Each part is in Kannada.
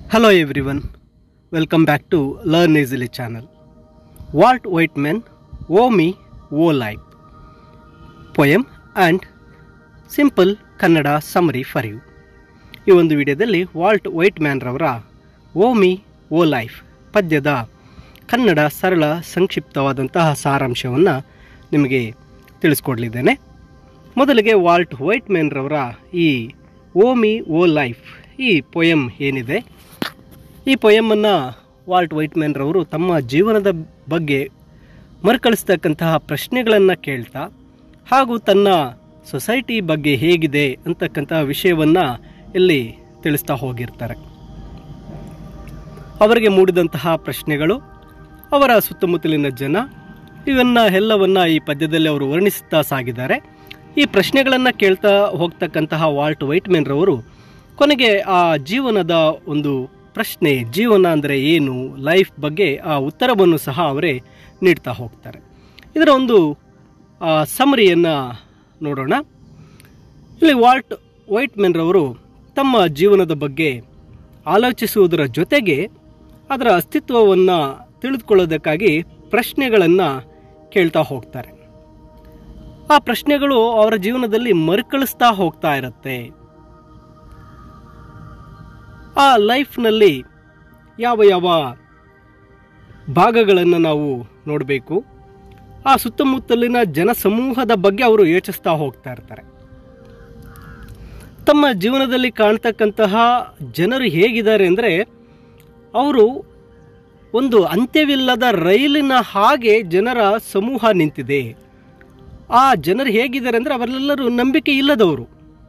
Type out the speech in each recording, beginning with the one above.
Hello everyone, welcome back to Learn Easily channel. Walt Whitman, O Me, O Life. Poem and simple Kannada summary for you ಈ ಒಂದು ವಿಡಿಯೋದಲ್ಲಿ ವಾಲ್ಟ್ ವೈಟ್ಮ್ಯಾನ್ ರವರ ಓ ಮಿ ಓ ಲೈಫ್ ಪದ್ಯದ ಕನ್ನಡ ಸರಳ ಸಂಕ್ಷಿಪ್ತವಾದಂತಹ ಸಾರಾಂಶವನ್ನು ನಿಮಗೆ ತಿಳಿಸ್ಕೊಡ್ಲಿದ್ದೇನೆ ಮೊದಲಿಗೆ ವಾಲ್ಟ್ ವೈಟ್ಮ್ಯಾನ್ ರವರ ಈ ಓ ಮಿ ಓ ಲೈಫ್ ಈ ಪೊಯಮ್ ಏನಿದೆ ಈ ಪೊಯಮನ್ನು ವಾಲ್ಟ್ ವೈಟ್ಮ್ಯಾನ್ ರವರು ತಮ್ಮ ಜೀವನದ ಬಗ್ಗೆ ಮರುಕಳಿಸ್ತಕ್ಕಂತಹ ಪ್ರಶ್ನೆಗಳನ್ನು ಕೇಳ್ತಾ ಹಾಗೂ ತನ್ನ ಸೊಸೈಟಿ ಬಗ್ಗೆ ಹೇಗಿದೆ ಅಂತಕ್ಕಂತಹ ವಿಷಯವನ್ನು ಇಲ್ಲಿ ತಿಳಿಸ್ತಾ ಹೋಗಿರ್ತಾರೆ ಅವರಿಗೆ ಮೂಡಿದಂತಹ ಪ್ರಶ್ನೆಗಳು ಅವರ ಸುತ್ತಮುತ್ತಲಿನ ಜನ ಇವನ್ನ ಎಲ್ಲವನ್ನ ಈ ಪದ್ಯದಲ್ಲಿ ಅವರು ವರ್ಣಿಸುತ್ತಾ ಸಾಗಿದ್ದಾರೆ ಈ ಪ್ರಶ್ನೆಗಳನ್ನು ಕೇಳ್ತಾ ಹೋಗ್ತಕ್ಕಂತಹ ವಾಲ್ಟ್ ವೈಟ್ಮೆನ್ ರವರು ಕೊನೆಗೆ ಆ ಜೀವನದ ಒಂದು ಪ್ರಶ್ನೆ ಜೀವನ ಅಂದರೆ ಏನು ಲೈಫ್ ಬಗ್ಗೆ ಆ ಉತ್ತರವನ್ನು ಸಹ ಅವರೇ ನೀಡ್ತಾ ಹೋಗ್ತಾರೆ ಇದರ ಒಂದು ಸಮರಿಯನ್ನು ನೋಡೋಣ ಇಲ್ಲಿ ವಾಲ್ಟ್ ವೈಟ್ಮೆನ್ ರವರು ತಮ್ಮ ಜೀವನದ ಬಗ್ಗೆ ಆಲೋಚಿಸುವುದರ ಜೊತೆಗೆ ಅದರ ಅಸ್ತಿತ್ವವನ್ನು ತಿಳಿದುಕೊಳ್ಳೋದಕ್ಕಾಗಿ ಪ್ರಶ್ನೆಗಳನ್ನು ಕೇಳ್ತಾ ಹೋಗ್ತಾರೆ ಆ ಪ್ರಶ್ನೆಗಳು ಅವರ ಜೀವನದಲ್ಲಿ ಮರುಕಳಿಸ್ತಾ ಹೋಗ್ತಾ ಇರುತ್ತೆ ಆ ಲೈಫ್ನಲ್ಲಿ ಯಾವ ಯಾವ ಭಾಗಗಳನ್ನು ನಾವು ನೋಡಬೇಕು ಆ ಸುತ್ತಮುತ್ತಲಿನ ಜನಸಮೂಹದ ಬಗ್ಗೆ ಅವರು ಯೋಚಿಸ್ತಾ ಹೋಗ್ತಾ ಇರ್ತಾರೆ ತಮ್ಮ ಜೀವನದಲ್ಲಿ ಕಾಣ್ತಕ್ಕಂತಹ ಜನರು ಹೇಗಿದ್ದಾರೆ ಅಂದರೆ ಅವರು ಒಂದು ಅಂತ್ಯವಿಲ್ಲದ ರೈಲಿನ ಹಾಗೆ ಜನರ ಸಮೂಹ ನಿಂತಿದೆ ಆ ಜನರು ಹೇಗಿದ್ದಾರೆ ಅಂದರೆ ಅವರೆಲ್ಲರೂ ನಂಬಿಕೆ ಇಲ್ಲದವರು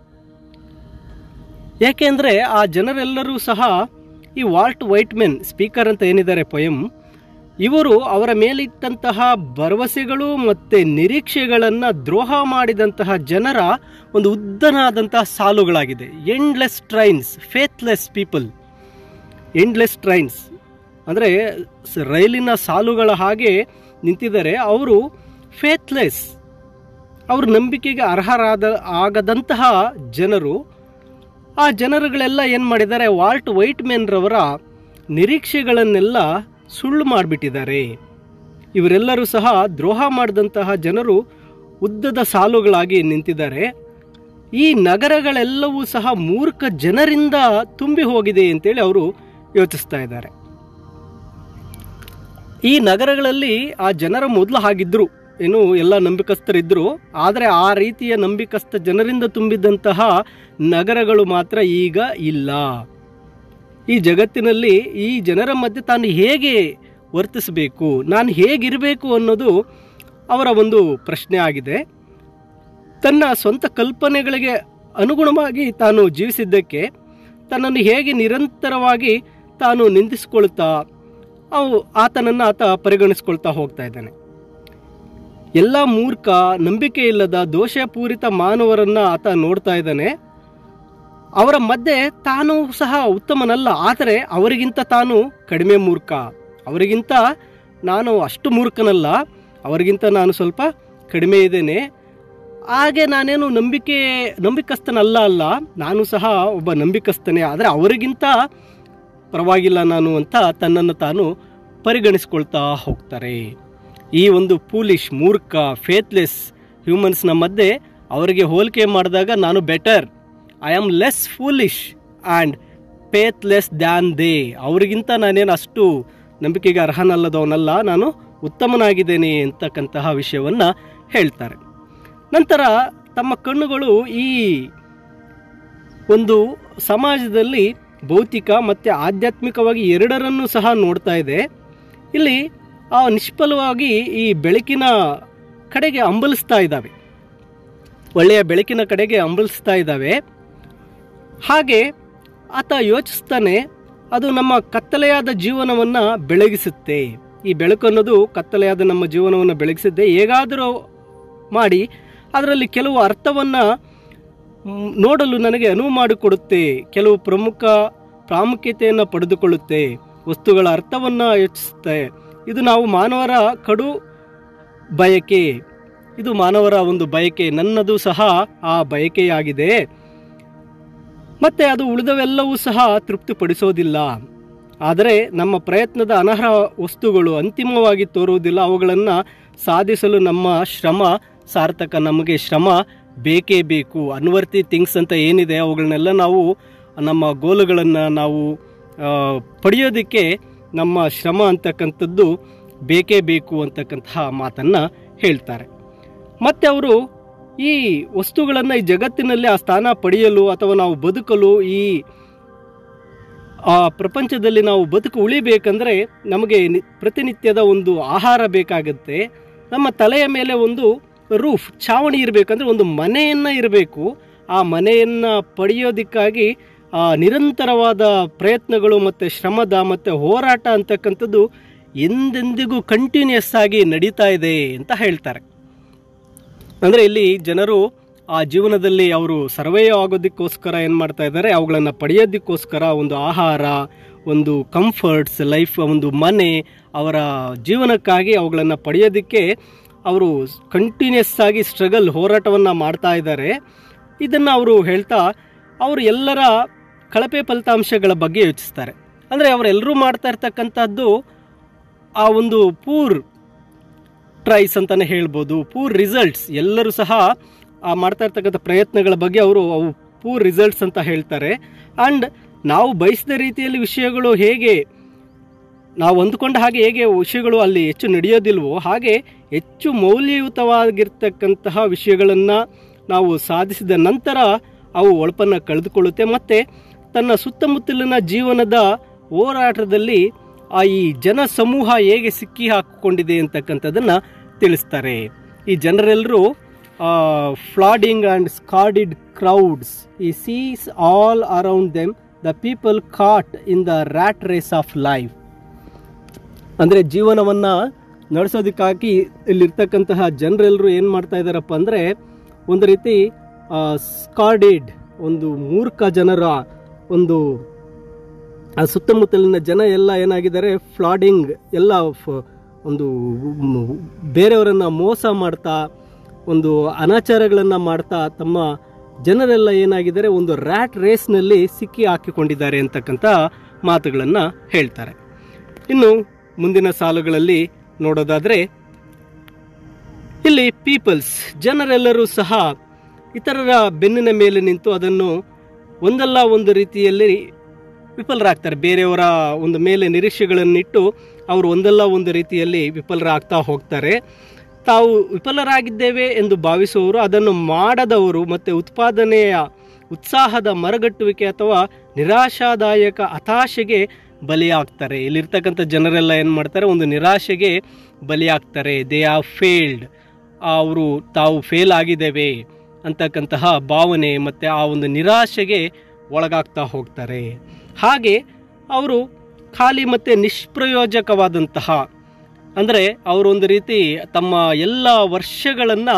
ಯಾಕೆಂದರೆ ಆ ಜನರೆಲ್ಲರೂ ಸಹ ಈ ವಾಲ್ಟ್ ವೈಟ್ಮೆನ್ ಸ್ಪೀಕರ್ ಅಂತ ಏನಿದ್ದಾರೆ ಪೊಯಂ ಇವರು ಅವರ ಮೇಲಿಟ್ಟಂತಹ ಭರವಸೆಗಳು ಮತ್ತು ನಿರೀಕ್ಷೆಗಳನ್ನು ದ್ರೋಹ ಮಾಡಿದಂತಹ ಜನರ ಒಂದು ಉದ್ದನಾದಂತಹ ಸಾಲುಗಳಾಗಿದೆ endless trains faithless people endless trains ಅಂದರೆ ರೈಲಿನ ಸಾಲುಗಳ ಹಾಗೆ ನಿಂತಿದ್ದಾರೆ ಅವರು ಫೇತ್ಲೆಸ್ ಅವರು ನಂಬಿಕೆಗೆ ಅರ್ಹರಾದ ಆಗದಂತಹ ಜನರು ಆ ಜನರುಗಳೆಲ್ಲ ಏನು ಮಾಡಿದ್ದಾರೆ ವಾಲ್ಟ್ ವೈಟ್ಮೆನ್ ರವರ ನಿರೀಕ್ಷೆಗಳನ್ನೆಲ್ಲ ಸುಳ್ಳು ಮಾಡಿಬಿಟ್ಟಿದ್ದಾರೆ ಇವರೆಲ್ಲರೂ ಸಹ ದ್ರೋಹ ಮಾಡಿದಂತಹ ಜನರು ಉದ್ದದ ಸಾಲುಗಳಾಗಿ ನಿಂತಿದ್ದಾರೆ ಈ ನಗರಗಳೆಲ್ಲವೂ ಸಹ ಮೂರ್ಖ ಜನರಿಂದ ತುಂಬಿ ಹೋಗಿದೆ ಅಂತೇಳಿ ಅವರು ಯೋಚಿಸ್ತಾ ಇದ್ದಾರೆ ಈ ನಗರಗಳಲ್ಲಿ ಆ ಜನರ ಮೊದಲು ಹಾಗಿದ್ರು ಏನು ಎಲ್ಲ ನಂಬಿಕಸ್ಥರಿದ್ದರು ಆದರೆ ಆ ರೀತಿಯ ನಂಬಿಕಸ್ಥ ಜನರಿಂದ ತುಂಬಿದಂತಹ ನಗರಗಳು ಮಾತ್ರ ಈಗ ಇಲ್ಲ ಈ ಜಗತ್ತಿನಲ್ಲಿ ಈ ಜನರ ಮಧ್ಯೆ ತಾನು ಹೇಗೆ ವರ್ತಿಸಬೇಕು ನಾನು ಹೇಗಿರಬೇಕು ಅನ್ನೋದು ಅವರ ಒಂದು ಪ್ರಶ್ನೆ ಆಗಿದೆ ತನ್ನ ಸ್ವಂತ ಕಲ್ಪನೆಗಳಿಗೆ ಅನುಗುಣವಾಗಿ ತಾನು ಜೀವಿಸಿದ್ದಕ್ಕೆ ತನ್ನನ್ನು ಹೇಗೆ ನಿರಂತರವಾಗಿ ತಾನು ನಿಂದಿಸಿಕೊಳ್ತಾ ಅವು ಆತನನ್ನು ಆತ ಪರಿಗಣಿಸ್ಕೊಳ್ತಾ ಹೋಗ್ತಾ ಇದ್ದಾನೆ ಎಲ್ಲ ಮೂರ್ಖ ನಂಬಿಕೆ ಇಲ್ಲದ ದೋಷಪೂರಿತ ಮಾನವರನ್ನ ಆತ ನೋಡ್ತಾ ಇದ್ದಾನೆ ಅವರ ಮಧ್ಯೆ ತಾನು ಸಹ ಉತ್ತಮನಲ್ಲ ಆದರೆ ಅವರಿಗಿಂತ ತಾನು ಕಡಿಮೆ ಮೂರ್ಖ ಅವರಿಗಿಂತ ನಾನು ಅಷ್ಟು ಮೂರ್ಖನಲ್ಲ ಅವರಿಗಿಂತ ನಾನು ಸ್ವಲ್ಪ ಕಡಿಮೆ ಇದ್ದೇನೆ ಹಾಗೆ ನಾನೇನು ನಂಬಿಕೆ ನಂಬಿಕಸ್ಥನಲ್ಲ ಅಲ್ಲ ನಾನು ಸಹ ಒಬ್ಬ ನಂಬಿಕಸ್ಥನೇ ಆದರೆ ಅವರಿಗಿಂತ ಪರವಾಗಿಲ್ಲ ನಾನು ಅಂತ ತನ್ನನ್ನು ತಾನು ಪರಿಗಣಿಸ್ಕೊಳ್ತಾ ಹೋಗ್ತಾರೆ ಈ ಒಂದು ಪೂಲಿಶ್ ಮೂರ್ಖ ಫೇತ್ಲೆಸ್ ಹ್ಯೂಮನ್ಸ್ನ ಮಧ್ಯೆ ಅವರಿಗೆ ಹೋಲಿಕೆ ಮಾಡಿದಾಗ ನಾನು better I am less foolish and faithless than they ಅವರಿಗಿಂತ ನಾನೇನು ಅಷ್ಟು ನಂಬಿಕೆಗೆ ಅರ್ಹನಲ್ಲದವನಲ್ಲ ನಾನು ಉತ್ತಮನಾಗಿದ್ದೇನೆ ಅಂತಕ್ಕಂತಹ ವಿಷಯವನ್ನು ಹೇಳ್ತಾರೆ ನಂತರ ತಮ್ಮ ಕಣ್ಣುಗಳು ಈ ಒಂದು ಸಮಾಜದಲ್ಲಿ ಭೌತಿಕ ಮತ್ತು ಆಧ್ಯಾತ್ಮಿಕವಾಗಿ ಎರಡರನ್ನೂ ಸಹ ನೋಡ್ತಾ ಇದೆ ಇಲ್ಲಿ ಆ ನಿಷ್ಫಲವಾಗಿ ಈ ಬೆಳಕಿನ ಕಡೆಗೆ ಅಂಬಲಿಸ್ತಾ ಇದ್ದಾವೆ ಒಳ್ಳೆಯ ಬೆಳಕಿನ ಕಡೆಗೆ ಅಂಬಲಿಸ್ತಾ ಇದ್ದಾವೆ ಹಾಗೆ ಆತ ಯೋಚಿಸ್ತಾನೆ ಅದು ನಮ್ಮ ಕತ್ತಲೆಯಾದ ಜೀವನವನ್ನು ಬೆಳಗಿಸುತ್ತೆ ಈ ಬೆಳಕು ಅನ್ನೋದು ಕತ್ತಲೆಯಾದ ನಮ್ಮ ಜೀವನವನ್ನು ಬೆಳಗಿಸುತ್ತೆ ಹೇಗಾದರೂ ಮಾಡಿ ಅದರಲ್ಲಿ ಕೆಲವು ಅರ್ಥವನ್ನು ನೋಡಲು ನನಗೆ ಅನುವು ಮಾಡಿಕೊಡುತ್ತೆ ಕೆಲವು ಪ್ರಮುಖ ಪ್ರಾಮುಖ್ಯತೆಯನ್ನು ಪಡೆದುಕೊಳ್ಳುತ್ತೆ ವಸ್ತುಗಳ ಅರ್ಥವನ್ನು ಯೋಚಿಸುತ್ತೆ ಇದು ನಾವು ಮಾನವರ ಕಡು ಬಯಕೆ ಇದು ಮಾನವರ ಒಂದು ಬಯಕೆ ನನ್ನದು ಸಹ ಆ ಬಯಕೆಯಾಗಿದೆ ಮತ್ತು ಅದು ಉಳಿದವೆಲ್ಲವೂ ಸಹ ತೃಪ್ತಿಪಡಿಸೋದಿಲ್ಲ ಆದರೆ ನಮ್ಮ ಪ್ರಯತ್ನದ ಅನರ್ಹ ವಸ್ತುಗಳು ಅಂತಿಮವಾಗಿ ತೋರುವುದಿಲ್ಲ ಅವುಗಳನ್ನು ಸಾಧಿಸಲು ನಮ್ಮ ಶ್ರಮ ಸಾರ್ಥಕ ನಮಗೆ ಶ್ರಮ ಬೇಕೇ ಬೇಕು ಅನ್ವರ್ತಿ ಥಿಂಗ್ಸ್ ಅಂತ ಏನಿದೆ ಅವುಗಳನ್ನೆಲ್ಲ ನಾವು ನಮ್ಮ ಗೋಲುಗಳನ್ನು ನಾವು ಆ, ಪಡೆಯೋದಕ್ಕೆ ನಮ್ಮ ಶ್ರಮ ಅಂತಕ್ಕಂಥದ್ದು ಬೇಕೇ ಬೇಕು ಅಂತಕ್ಕಂತಹ ಮಾತನ್ನು ಹೇಳ್ತಾರೆ ಮತ್ತು ಅವರು ಈ ವಸ್ತುಗಳನ್ನು ಈ ಜಗತ್ತಿನಲ್ಲಿ ಆ ಸ್ಥಾನ ಪಡೆಯಲು ಅಥವಾ ನಾವು ಬದುಕಲು ಈ ಆ ಪ್ರಪಂಚದಲ್ಲಿ ನಾವು ಬದುಕು ಉಳಿಬೇಕಂದ್ರೆ ನಮಗೆ ನಿ- ಪ್ರತಿನಿತ್ಯದ ಒಂದು ಆಹಾರ ಬೇಕಾಗುತ್ತೆ ನಮ್ಮ ತಲೆಯ ಮೇಲೆ ಒಂದು ರೂಫ್ ಛಾವಣಿ ಇರಬೇಕಂದ್ರೆ ಒಂದು ಮನೆಯನ್ನು ಇರಬೇಕು ಆ ಮನೆಯನ್ನು ಪಡೆಯೋದಕ್ಕಾಗಿ ಆ ನಿರಂತರವಾದ ಪ್ರಯತ್ನಗಳು ಮತ್ತು ಶ್ರಮದ ಮತ್ತು ಹೋರಾಟ ಅಂತಕ್ಕಂಥದ್ದು ಎಂದೆಂದಿಗೂ ಕಂಟಿನ್ಯೂಸ್ ಆಗಿ ನಡೀತಾ ಇದೆ ಅಂತ ಹೇಳ್ತಾರೆ ಅಂದರೆ ಇಲ್ಲಿ ಜನರು ಆ ಜೀವನದಲ್ಲಿ ಅವರು ಸರ್ವೈವ್ ಆಗೋದಕ್ಕೋಸ್ಕರ ಏನು ಮಾಡ್ತಾ ಇದ್ದಾರೆ ಅವುಗಳನ್ನು ಪಡೆಯೋದಕ್ಕೋಸ್ಕರ ಒಂದು ಆಹಾರ ಒಂದು ಕಂಫರ್ಟ್ಸ್ ಲೈಫ್ ಒಂದು ಮನೆ ಅವರ ಜೀವನಕ್ಕಾಗಿ ಅವುಗಳನ್ನು ಪಡೆಯೋದಕ್ಕೆ ಅವರು ಕಂಟಿನ್ಯೂಸ್ ಆಗಿ ಸ್ಟ್ರಗಲ್ ಹೋರಾಟವನ್ನು ಮಾಡ್ತಾ ಇದ್ದಾರೆ ಇದನ್ನು ಅವರು ಹೇಳ್ತಾ ಅವರು ಎಲ್ಲರ ಕಳಪೆ ಫಲಿತಾಂಶಗಳ ಬಗ್ಗೆ ಯೋಚಿಸ್ತಾರೆ ಅಂದರೆ ಅವರೆಲ್ಲರೂ ಮಾಡ್ತಾ ಇರ್ತಕ್ಕಂಥದ್ದು ಆ ಒಂದು ಪೂರ್ ಟ್ರೈಸ್ ಅಂತಲೇ ಹೇಳ್ಬೋದು ಪೂರ್ ರಿಸಲ್ಟ್ಸ್ ಎಲ್ಲರೂ ಸಹ ಆ ಮಾಡ್ತಾ ಇರ್ತಕ್ಕಂಥ ಪ್ರಯತ್ನಗಳ ಬಗ್ಗೆ ಅವರು ಅವು ಪೂರ್ ರಿಸಲ್ಟ್ಸ್ ಅಂತ ಹೇಳ್ತಾರೆ ಆ್ಯಂಡ್ ನಾವು ಬಯಸಿದ ರೀತಿಯಲ್ಲಿ ವಿಷಯಗಳು ಹೇಗೆ ನಾವು ಅಂದುಕೊಂಡ ಹಾಗೆ ಹೇಗೆ ವಿಷಯಗಳು ಅಲ್ಲಿ ಹೆಚ್ಚು ನಡೆಯೋದಿಲ್ವೋ ಹಾಗೆ ಹೆಚ್ಚು ಮೌಲ್ಯಯುತವಾಗಿರ್ತಕ್ಕಂತಹ ವಿಷಯಗಳನ್ನು ನಾವು ಸಾಧಿಸಿದ ನಂತರ ಅವು ಒಳಪನ್ನು ಕಳೆದುಕೊಳ್ಳುತ್ತೆ ಮತ್ತು ತನ್ನ ಸುತ್ತಮುತ್ತಲಿನ ಜೀವನದ ಹೋರಾಟದಲ್ಲಿ ಆ ಈ ಜನ ಸಮೂಹ ಹೇಗೆ ಸಿಕ್ಕಿ ಹಾಕಿಕೊಂಡಿದೆ ಅಂತಕ್ಕಂಥದ್ದನ್ನು ತಿಳಿಸ್ತಾರೆ ಈ ಜನರೆಲ್ಲರೂ flooding and scudded crowds he sees all around them the people caught in the rat race of life ಅಂದರೆ ಜೀವನವನ್ನು ನಡೆಸೋದಕ್ಕಾಗಿ ಇಲ್ಲಿರ್ತಕ್ಕಂತಹ ಜನರೆಲ್ಲರೂ ಏನು ಮಾಡ್ತಾ ಇದ್ದಾರಪ್ಪ ಅಂದರೆ ಒಂದು ರೀತಿ ಸ್ಕಾಡಿಡ್ ಒಂದು ಮೂರ್ಖ ಜನರ ಒಂದು ಆ ಸುತ್ತಮುತ್ತಲಿನ ಜನ ಎಲ್ಲ ಏನಾಗಿದ್ದಾರೆ ಫ್ಲಾಡಿಂಗ್ ಎಲ್ಲ ಫ- ಒಂದು ಮ್- ಬೇರೆಯವರನ್ನು ಮೋಸ ಮಾಡ್ತಾ ಒಂದು ಅನಾಚಾರಗಳನ್ನು ಮಾಡ್ತಾ ತಮ್ಮ ಜನರೆಲ್ಲ ಏನಾಗಿದ್ದಾರೆ ಒಂದು ರ್ಯಾಟ್ ರೇಸ್ನಲ್ಲಿ ಸಿಕ್ಕಿ ಹಾಕಿಕೊಂಡಿದ್ದಾರೆ ಅಂತಕ್ಕಂಥ ಮಾತುಗಳನ್ನು ಹೇಳ್ತಾರೆ ಇನ್ನು ಮುಂದಿನ ಸಾಲುಗಳಲ್ಲಿ ನೋಡೋದಾದರೆ ಇಲ್ಲಿ ಪೀಪಲ್ಸ್ ಜನರೆಲ್ಲರೂ ಸಹ ಇತರರ ಬೆನ್ನಿನ ಮೇಲೆ ನಿಂತು ಅದನ್ನು ಒಂದಲ್ಲ ಒಂದು ರೀತಿಯಲ್ಲಿ ವಿಫಲರಾಗ್ತಾರೆ ಬೇರೆಯವರ ಒಂದು ಮೇಲೆ ನಿರೀಕ್ಷೆಗಳನ್ನಿಟ್ಟು ಅವರು ಒಂದಲ್ಲ ಒಂದು ರೀತಿಯಲ್ಲಿ ವಿಫಲರಾಗ್ತಾ ಹೋಗ್ತಾರೆ ತಾವು ವಿಫಲರಾಗಿದ್ದೇವೆ ಎಂದು ಭಾವಿಸುವವರು ಅದನ್ನು ಮಾಡದವರು ಮತ್ತು ಉತ್ಪಾದನೆಯ ಉತ್ಸಾಹದ ಮರಗಟ್ಟುವಿಕೆ ಅಥವಾ ನಿರಾಶಾದಾಯಕ ಹತಾಶೆಗೆ ಬಲಿಯಾಗ್ತಾರೆ ಇಲ್ಲಿರ್ತಕ್ಕಂಥ ಜನರೆಲ್ಲ ಏನು ಮಾಡ್ತಾರೆ ಒಂದು ನಿರಾಶೆಗೆ ಬಲಿಯಾಗ್ತಾರೆ ದೇ ಆರ್ ಫೇಲ್ಡ್ ಅವರು ತಾವು ಫೇಲ್ ಆಗಿದ್ದೇವೆ ಅಂತಕ್ಕಂತಹ ಭಾವನೆ ಮತ್ತು ಆ ಒಂದು ನಿರಾಶೆಗೆ ಒಳಗಾಗ್ತಾ ಹೋಗ್ತಾರೆ ಹಾಗೆ ಅವರು ಖಾಲಿ ಮತ್ತು ನಿಷ್ಪ್ರಯೋಜಕವಾದಂತಹ ಅಂದರೆ ಅವರು ಒಂದು ರೀತಿ ತಮ್ಮ ಎಲ್ಲ ವರ್ಷಗಳನ್ನು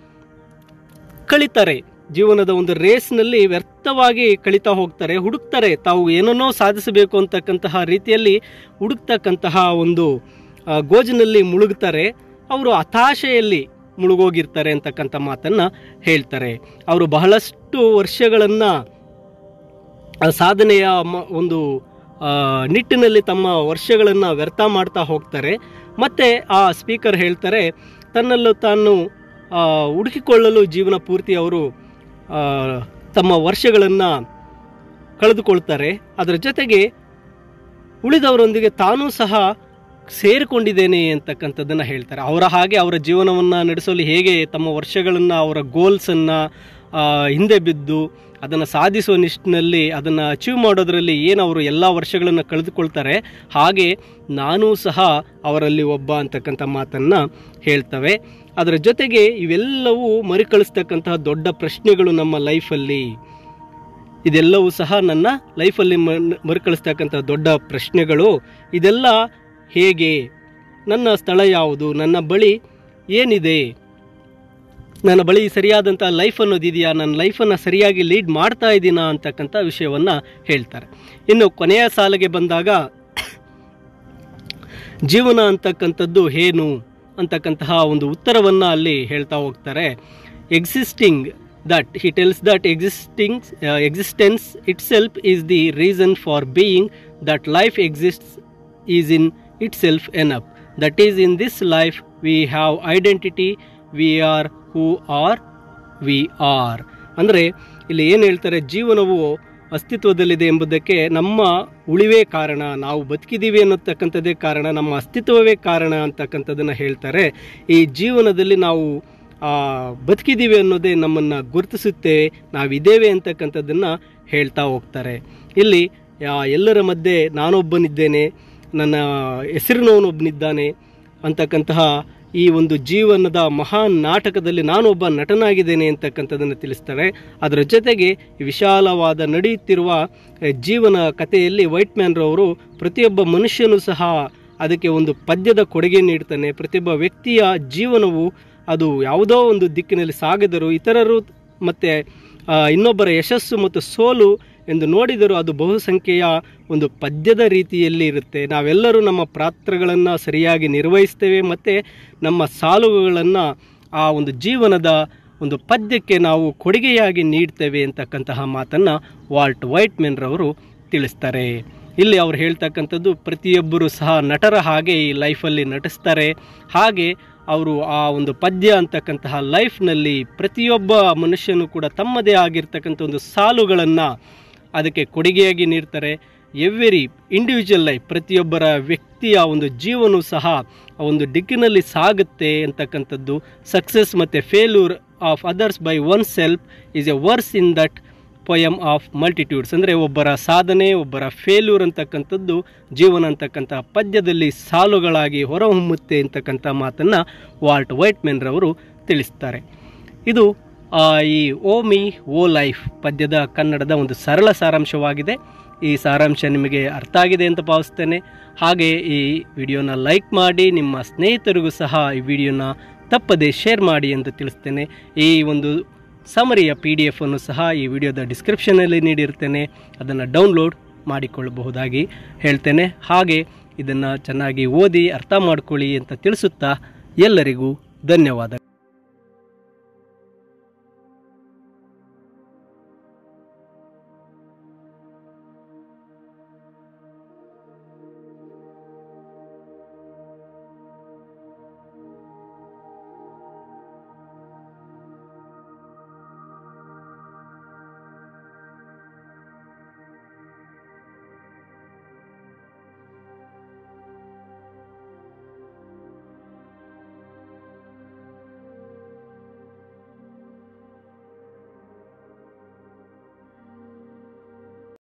ಕಳಿತಾರೆ ಜೀವನದ ಒಂದು ರೇಸ್ನಲ್ಲಿ ವ್ಯರ್ಥವಾಗಿ ಕಳೀತಾ ಹೋಗ್ತಾರೆ ಹುಡುಕ್ತಾರೆ ತಾವು ಏನನ್ನೋ ಸಾಧಿಸಬೇಕು ಅಂತಕ್ಕಂತಹ ರೀತಿಯಲ್ಲಿ ಹುಡುಕ್ತಕ್ಕಂತಹ ಒಂದು ಆ, ಗೋಜಿನಲ್ಲಿ ಮುಳುಗ್ತಾರೆ ಅವರು ಹತಾಶೆಯಲ್ಲಿ ಮುಳುಗೋಗಿರ್ತಾರೆ ಅಂತಕ್ಕಂಥ ಮಾತನ್ನು ಹೇಳ್ತಾರೆ ಅವರು ಬಹಳಷ್ಟು ವರ್ಷಗಳನ್ನು ಆ ಸಾಧನೆಯ ಮ- ಒಂದು ಆ, ನಿಟ್ಟಿನಲ್ಲಿ ತಮ್ಮ ವರ್ಷಗಳನ್ನು ವ್ಯರ್ಥ ಮಾಡ್ತಾ ಹೋಗ್ತಾರೆ ಮತ್ತು ಆ ಸ್ಪೀಕರ್ ಹೇಳ್ತಾರೆ ತನ್ನಲ್ಲೂ ತಾನು ಆ, ಹುಡುಕಿಕೊಳ್ಳಲು ಜೀವನ ಪೂರ್ತಿ ಅವರು ಆ, ತಮ್ಮ ವರ್ಷಗಳನ್ನು ಕಳೆದುಕೊಳ್ತಾರೆ ಅದರ ಜೊತೆಗೆ ಉಳಿದವರೊಂದಿಗೆ ತಾನೂ ಸಹ ಸೇರಿಕೊಂಡಿದ್ದೇನೆ ಅಂತಕ್ಕಂಥದ್ದನ್ನು ಹೇಳ್ತಾರೆ ಅವರ ಹಾಗೆ ಅವರ ಜೀವನವನ್ನು ನಡೆಸಲು ಹೇಗೆ ತಮ್ಮ ವರ್ಷಗಳನ್ನು ಅವರ ಗೋಲ್ಸನ್ನು ಹಿಂದೆ ಬಿದ್ದು ಅದನ್ನು ಸಾಧಿಸುವ ನಿಟ್ಟಿನಲ್ಲಿ ಅದನ್ನು ಅಚೀವ್ ಮಾಡೋದರಲ್ಲಿ ಏನು ಅವರು ಎಲ್ಲ ವರ್ಷಗಳನ್ನು ಕಳೆದುಕೊಳ್ತಾರೆ ಹಾಗೆ ನಾನೂ ಸಹ ಅವರಲ್ಲಿ ಒಬ್ಬ ಅಂತಕ್ಕಂಥ ಮಾತನ್ನು ಹೇಳ್ತವೆ ಅದರ ಜೊತೆಗೆ ಇವೆಲ್ಲವೂ ಮರುಕಳಿಸ್ತಕ್ಕಂತಹ ದೊಡ್ಡ ಪ್ರಶ್ನೆಗಳು ನಮ್ಮ ಲೈಫಲ್ಲಿ ಇದೆಲ್ಲವೂ ಸಹ ನನ್ನ ಲೈಫಲ್ಲಿ ಮನ್- ಮರುಕಳಿಸ್ತಕ್ಕಂಥ ದೊಡ್ಡ ಪ್ರಶ್ನೆಗಳು ಇದೆಲ್ಲ ಹೇಗೆ ನನ್ನ ಸ್ಥಳ ಯಾವುದು ನನ್ನ ಬಳಿ ಏನಿದೆ ನನ್ನ ಬಳಿ ಸರಿಯಾದಂಥ ಲೈಫ್ ಅನ್ನೋದಿದೆಯಾ ನನ್ನ ಲೈಫನ್ನು ಸರಿಯಾಗಿ ಲೀಡ್ ಮಾಡ್ತಾ ಇದ್ದೀನಾ ಅಂತಕ್ಕಂಥ ವಿಷಯವನ್ನು ಹೇಳ್ತಾರೆ ಇನ್ನು ಕೊನೆಯ ಸಾಲಿಗೆ ಬಂದಾಗ ಜೀವನ ಅಂತಕ್ಕಂಥದ್ದು ಏನು ಅಂತಕ್ಕಂತಹ ಒಂದು ಉತ್ತರವನ್ನು ಅಲ್ಲಿ ಹೇಳ್ತಾ ಹೋಗ್ತಾರೆ existing that he tells that existing uh, existence itself is the reason for being that life exists is in itself enough that is in this life we have identity we are who are we are ಅಂದರೆ ಇಲ್ಲಿ ಏನು ಹೇಳ್ತಾರೆ ಜೀವನವು ಅಸ್ತಿತ್ವದಲ್ಲಿದೆ ಎಂಬುದಕ್ಕೆ ನಮ್ಮ ಉಳಿವೇ ಕಾರಣ ನಾವು ಬದುಕಿದ್ದೀವಿ ಅನ್ನತಕ್ಕಂಥದ್ದೇ ಕಾರಣ ನಮ್ಮ ಅಸ್ತಿತ್ವವೇ ಕಾರಣ ಅಂತಕ್ಕಂಥದ್ದನ್ನು ಹೇಳ್ತಾರೆ ಈ ಜೀವನದಲ್ಲಿ ನಾವು ಆ, ಬದುಕಿದ್ದೀವಿ ಅನ್ನೋದೇ ನಮ್ಮನ್ನು ಗುರುತಿಸುತ್ತೆ ನಾವಿದ್ದೇವೆ ಅಂತಕ್ಕಂಥದ್ದನ್ನು ಹೇಳ್ತಾ ಹೋಗ್ತಾರೆ ಇಲ್ಲಿ ಆ, ಎಲ್ಲರ ಮಧ್ಯೆ ನಾನೊಬ್ಬನಿದ್ದೇನೆ ನನ್ನ ಹೆಸರಿನವನೊಬ್ಬನಿದ್ದಾನೆ ಅಂತಕ್ಕಂತಹ ಈ ಒಂದು ಜೀವನದ ಮಹಾನ್ ನಾಟಕದಲ್ಲಿ ನಾನೊಬ್ಬ ನಟನಾಗಿದ್ದೇನೆ ಅಂತಕ್ಕಂಥದ್ದನ್ನು ತಿಳಿಸ್ತಾರೆ ಅದರ ಜೊತೆಗೆ ಈ ವಿಶಾಲವಾದ ನಡೆಯುತ್ತಿರುವ ಆ, ಜೀವನ ಕಥೆಯಲ್ಲಿ ವೈಟ್ ಮ್ಯಾನ್ರವರು ಪ್ರತಿಯೊಬ್ಬ ಮನುಷ್ಯನೂ ಸಹ ಅದಕ್ಕೆ ಒಂದು ಪದ್ಯದ ಕೊಡುಗೆ ನೀಡ್ತಾನೆ ಪ್ರತಿಯೊಬ್ಬ ವ್ಯಕ್ತಿಯ ಜೀವನವು ಅದು ಯಾವುದೋ ಒಂದು ದಿಕ್ಕಿನಲ್ಲಿ ಸಾಗಿದರು ಇತರರು ಮತ್ತು ಇನ್ನೊಬ್ಬರ ಯಶಸ್ಸು ಮತ್ತು ಸೋಲು ಎಂದು ನೋಡಿದರೂ ಅದು ಬಹುಸಂಖ್ಯೆಯ ಒಂದು ಪದ್ಯದ ರೀತಿಯಲ್ಲಿ ಇರುತ್ತೆ ನಾವೆಲ್ಲರೂ ನಮ್ಮ ಪಾತ್ರಗಳನ್ನು ಸರಿಯಾಗಿ ನಿರ್ವಹಿಸ್ತೇವೆ ಮತ್ತು ನಮ್ಮ ಸಾಲುಗಳನ್ನು ಆ ಒಂದು ಜೀವನದ ಒಂದು ಪದ್ಯಕ್ಕೆ ನಾವು ಕೊಡುಗೆಯಾಗಿ ನೀಡ್ತೇವೆ ಅಂತಕ್ಕಂತಹ ಮಾತನ್ನು ವಾಲ್ಟ್ ವೈಟ್ಮೆನ್ರವರು ತಿಳಿಸ್ತಾರೆ ಇಲ್ಲಿ ಅವ್ರು ಹೇಳ್ತಕ್ಕಂಥದ್ದು ಪ್ರತಿಯೊಬ್ಬರು ಸಹ ನಟರ ಹಾಗೆ ಈ ಲೈಫಲ್ಲಿ ನಟಿಸ್ತಾರೆ ಹಾಗೆ ಅವರು ಆ ಒಂದು ಪದ್ಯ ಅಂತಕ್ಕಂತಹ ಲೈಫ್ನಲ್ಲಿ ಪ್ರತಿಯೊಬ್ಬ ಮನುಷ್ಯನು ಕೂಡ ತಮ್ಮದೇ ಆಗಿರ್ತಕ್ಕಂಥ ಒಂದು ಸಾಲುಗಳನ್ನು ಅದಕ್ಕೆ ಕೊಡುಗೆಯಾಗಿ ನೀಡ್ತಾರೆ ಎವ್ರಿ ಇಂಡಿವಿಜುವಲ್ ಲೈಫ್ ಪ್ರತಿಯೊಬ್ಬರ ವ್ಯಕ್ತಿಯ ಒಂದು ಜೀವನವು ಸಹ ಆ ಒಂದು ದಿಕ್ಕಿನಲ್ಲಿ ಸಾಗುತ್ತೆ ಅಂತಕ್ಕಂಥದ್ದು ಸಕ್ಸಸ್ ಮತ್ತು failure of others by oneself is a verse in that poem of multitudes ಅಂದರೆ ಒಬ್ಬರ ಸಾಧನೆ ಒಬ್ಬರ ಫೇಲ್ಯೂರ್ ಅಂತಕ್ಕಂಥದ್ದು ಜೀವನ ಅಂತಕ್ಕಂಥ ಪದ್ಯದಲ್ಲಿ ಸಾಲುಗಳಾಗಿ ಹೊರಹೊಮ್ಮುತ್ತೆ ಅಂತಕ್ಕಂಥ ಮಾತನ್ನು ವಾಲ್ಟ್ ವೈಟ್ಮೆನ್ರವರು ತಿಳಿಸ್ತಾರೆ ಇದು ಆ, ಈ ಓ ಮಿ ಓ ಲೈಫ್ ಪದ್ಯದ ಕನ್ನಡದ ಒಂದು ಸರಳ ಸಾರಾಂಶವಾಗಿದೆ ಈ ಸಾರಾಂಶ ನಿಮಗೆ ಅರ್ಥ ಆಗಿದೆ ಅಂತ ಭಾವಿಸ್ತೇನೆ ಹಾಗೆ ಈ ವಿಡಿಯೋನ ಲೈಕ್ ಮಾಡಿ ನಿಮ್ಮ ಸ್ನೇಹಿತರಿಗೂ ಸಹ ಈ ವಿಡಿಯೋನ ತಪ್ಪದೆ ಶೇರ್ ಮಾಡಿ ಎಂದು ತಿಳಿಸ್ತೇನೆ ಈ ಒಂದು ಸಮರಿಯ ಪಿ ಡಿ ಎಫನ್ನು ಸಹ ಈ ವಿಡಿಯೋದ ಡಿಸ್ಕ್ರಿಪ್ಷನಲ್ಲಿ ನೀಡಿರ್ತೇನೆ ಅದನ್ನು ಡೌನ್ಲೋಡ್ ಮಾಡಿಕೊಳ್ಳಬಹುದಾಗಿ ಹೇಳ್ತೇನೆ ಹಾಗೆ ಇದನ್ನು ಚೆನ್ನಾಗಿ ಓದಿ ಅರ್ಥ ಮಾಡ್ಕೊಳ್ಳಿ ಅಂತ ತಿಳಿಸುತ್ತಾ ಎಲ್ಲರಿಗೂ ಧನ್ಯವಾದ